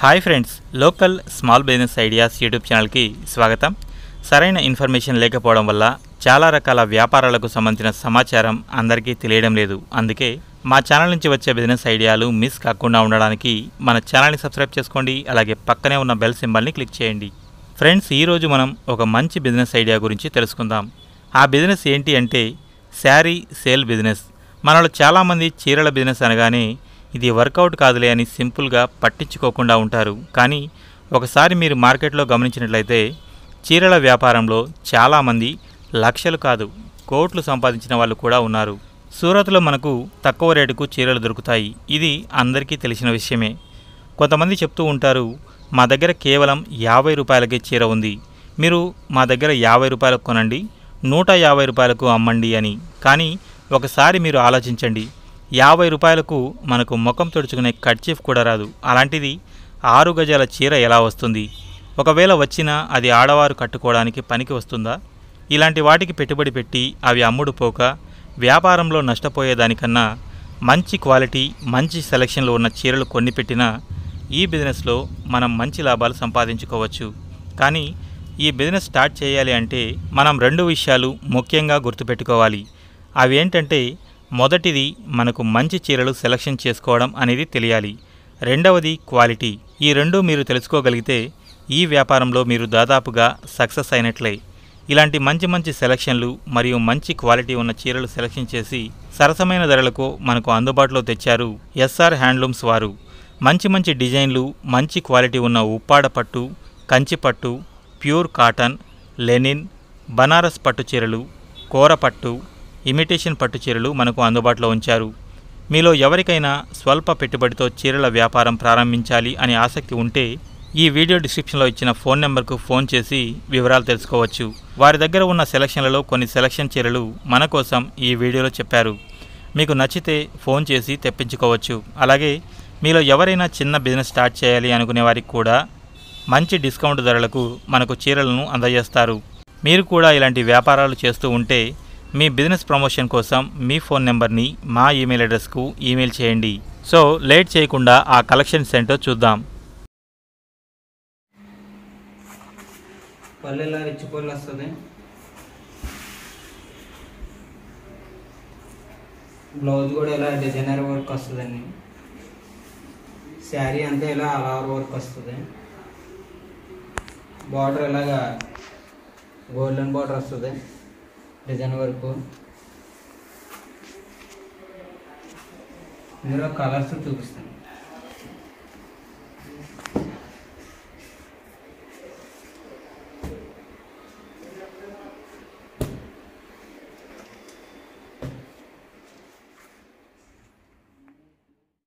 hi friends local small business ideas YouTube ఛానల్కి స్వాగతం సరైన ఇన్ఫర్మేషన్ లేకపోవడం వల్ల చాలా రకాల వ్యాపారాలకు సంబంధించిన సమాచారం అందరికీ తెలియడం లేదు అందుకే మా ఛానల్ నుంచి వచ్చే బిజినెస్ ఐడియాలు మిస్ కాకుండా ఉండడానికి మన ఛానల్ని సబ్స్క్రైబ్ చేసుకోండి అలాగే పక్కనే ఉన్న బెల్ సింబల్ని క్లిక్ చేయండి ఫ్రెండ్స్ ఈరోజు మనం ఒక మంచి బిజినెస్ ఐడియా గురించి తెలుసుకుందాం ఆ బిజినెస్ ఏంటి అంటే శారీ సేల్ బిజినెస్ మనలో చాలామంది చీరల బిజినెస్ అనగానే ఇది వర్కౌట్ కాదులే అని సింపుల్గా పట్టించుకోకుండా ఉంటారు కానీ ఒకసారి మీరు మార్కెట్లో గమనించినట్లయితే చీరల వ్యాపారంలో చాలామంది లక్షలు కాదు కోట్లు సంపాదించిన వాళ్ళు కూడా ఉన్నారు సూరత్లో మనకు తక్కువ రేటుకు చీరలు దొరుకుతాయి ఇది అందరికీ తెలిసిన విషయమే కొంతమంది చెప్తూ ఉంటారు మా దగ్గర కేవలం యాభై రూపాయలకే చీర ఉంది మీరు మా దగ్గర యాభై రూపాయలకు కొనండి నూట యాభై రూపాయలకు అమ్మండి అని కానీ ఒకసారి మీరు ఆలోచించండి యాభై రూపాయలకు మనకు ముఖం తుడుచుకునే కర్చీఫ్ కూడా రాదు అలాంటిది ఆరు గజాల చీర ఎలా వస్తుంది ఒకవేళ వచ్చినా అది ఆడవారు కట్టుకోవడానికి పనికి వస్తుందా ఇలాంటి వాటికి పెట్టుబడి పెట్టి అవి అమ్ముడు పోక వ్యాపారంలో నష్టపోయేదానికన్నా మంచి క్వాలిటీ మంచి సెలక్షన్లో ఉన్న చీరలు కొన్ని పెట్టినా ఈ బిజినెస్లో మనం మంచి లాభాలు సంపాదించుకోవచ్చు కానీ ఈ బిజినెస్ స్టార్ట్ చేయాలి అంటే మనం రెండు విషయాలు ముఖ్యంగా గుర్తుపెట్టుకోవాలి అవి ఏంటంటే మొదటిది మనకు మంచి చీరలు సెలక్షన్ చేసుకోవడం అనేది తెలియాలి రెండవది క్వాలిటీ ఈ రెండు మీరు తెలుసుకోగలిగితే ఈ వ్యాపారంలో మీరు దాదాపుగా సక్సెస్ అయినట్లే ఇలాంటి మంచి మంచి సెలక్షన్లు మరియు మంచి క్వాలిటీ ఉన్న చీరలు సెలక్షన్ చేసి సరసమైన ధరలకు మనకు అందుబాటులో తెచ్చారు ఎస్ఆర్ హ్యాండ్లూమ్స్ వారు మంచి మంచి డిజైన్లు మంచి క్వాలిటీ ఉన్న ఉప్పాడ పట్టు కంచి పట్టు ప్యూర్ కాటన్ లెనిన్ బనారస్ పట్టు చీరలు కోర పట్టు ఇమిటేషన్ పట్టు చీరలు మనకు అందుబాటులో ఉంచారు మీలో ఎవరికైనా స్వల్ప పెట్టుబడితో చీరల వ్యాపారం ప్రారంభించాలి అనే ఆసక్తి ఉంటే ఈ వీడియో డిస్క్రిప్షన్లో ఇచ్చిన ఫోన్ నెంబర్కు ఫోన్ చేసి వివరాలు తెలుసుకోవచ్చు వారి దగ్గర ఉన్న సెలక్షన్లలో కొన్ని సెలక్షన్ చీరలు మన కోసం ఈ వీడియోలో చెప్పారు మీకు నచ్చితే ఫోన్ చేసి తెప్పించుకోవచ్చు అలాగే మీలో ఎవరైనా చిన్న బిజినెస్ స్టార్ట్ చేయాలి అనుకునే వారికి కూడా మంచి డిస్కౌంట్ ధరలకు మనకు చీరలను అందజేస్తారు మీరు కూడా ఇలాంటి వ్యాపారాలు చేస్తూ ఉంటే మీ బిజినెస్ ప్రమోషన్ కోసం మీ ఫోన్ నెంబర్ని మా ఈమెయిల్ అడ్రస్కు ఈమెయిల్ చేయండి సో లేట్ చేయకుండా ఆ కలెక్షన్స్ ఏంటో చూద్దాం పళ్ళు ఇలా రిచ్ పళ్ళు వస్తుంది బ్లౌజ్ కూడా ఇలా డిజైనర్ వర్క్ వస్తుందండి శారీ అంతా ఇలా అలవర్ వర్క్ వస్తుంది బార్డర్ ఇలాగా గోల్డెన్ బార్డర్ వస్తుంది డిజైన్ వర్క్ ఇందులో కలర్స్ చూపిస్తాను